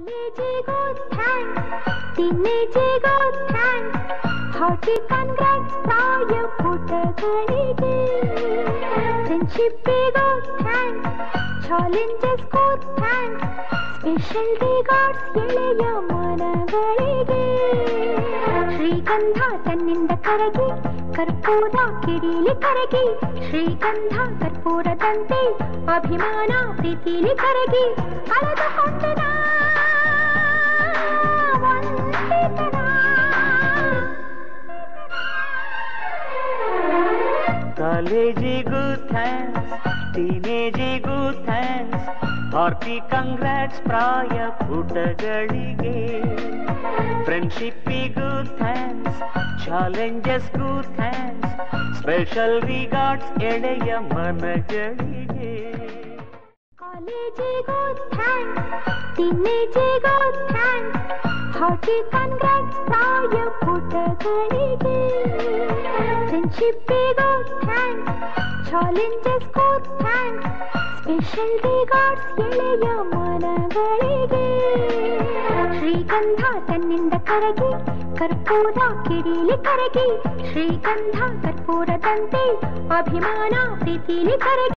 ಕಾಲೇಜಿಗೂ thanks ಟೀನೇಜಿಗೂ thanks hearty congrats ಪ್ರಾಯ ಪುಟಗಳಿಗೆ ಫ್ರೆಂಡ್ಶಿಪ್ಪಿಗೂ ಥ್ಯಾಂಕ್ಸ್ ಚಾಲೆಂಜಸ್ಗೂ ಥ್ಯಾಂಕ್ಸ್ ಸ್ಪೆಷಲ್ ರಿಗಾರ್ಡ್ಸ್ ಎಳೆಯ ಮನಗಳಿಗೆ ಶ್ರೀಗಂಧ ತನ್ನಿಂದ ಕರಗಿ ಕರ್ಪೂರ ಕಿಡಿಲಿ ಕರಗಿ ಶ್ರೀಗಂಧ ಕರ್ಪೂರದಂತೆ ಅಭಿಮಾನ ಪ್ರೀತಿಲಿ ಕರಗಿ ಕಳೆದುಕೊಂಡನ ಕಾಲೇಜಿಗೂ ಥ್ಯಾಂಕ್ಸ್ ಟೀನೇಜಿಗೂ ಥ್ಯಾಂಕ್ಸ್ ಹಾರ್ಟಿ ಕಂಗ್ರಾಟ್ಸ್ ಪ್ರಾಯ ಪುಟಗಳಿಗೆ ಫ್ರೆಂಡ್ಶಿಪ್ಪಿಗೂ ಥ್ಯಾಂಕ್ಸ್ ಚಾಲೆಂಜಸ್ಗೂ ಥ್ಯಾಂಕ್ಸ್ ಸ್ಪೆಷಲ್ ರಿಗಾರ್ಡ್ಸ್ ಎಳೆಯ ಮನಗಳಿಗೆ ಕಾಲೇಜಿಗೂ ಥ್ಯಾಂಕ್ಸ್ ಟೀನೇಜಿಗೂ ಥ್ಯಾಂಕ್ಸ್ ಹಾಟಿ ಕಾಂಗ್ರೆಸ್ ಪ್ರಾಯ ಪುಟಗಳಿಗೆ ಫ್ರೆಂಡ್ಶಿಪ್ಪಿಗೂ ಥ್ಯಾಂಕ್ಸ್ ಚಾಲೆಂಜಸ್ಗೂ ಥ್ಯಾಂಕ್ಸ್ ಸ್ಪೆಷಲ್ ರಿಗಾರ್ಡ್ಸ್ ಎಳೆಯ ಮನಗಳಿಗೆ ಶ್ರೀಗಂಧ ತನ್ನಿಂದ ಕರಗಿ ಕರ್ಪೂರ ಕಿಡಿಲಿ ಕರಗಿ ಶ್ರೀಗಂಧ ಕರ್ಪೂರದಂತೆ ಅಭಿಮಾನ ಪ್ರೀತಿಲಿ ಕರಗಿ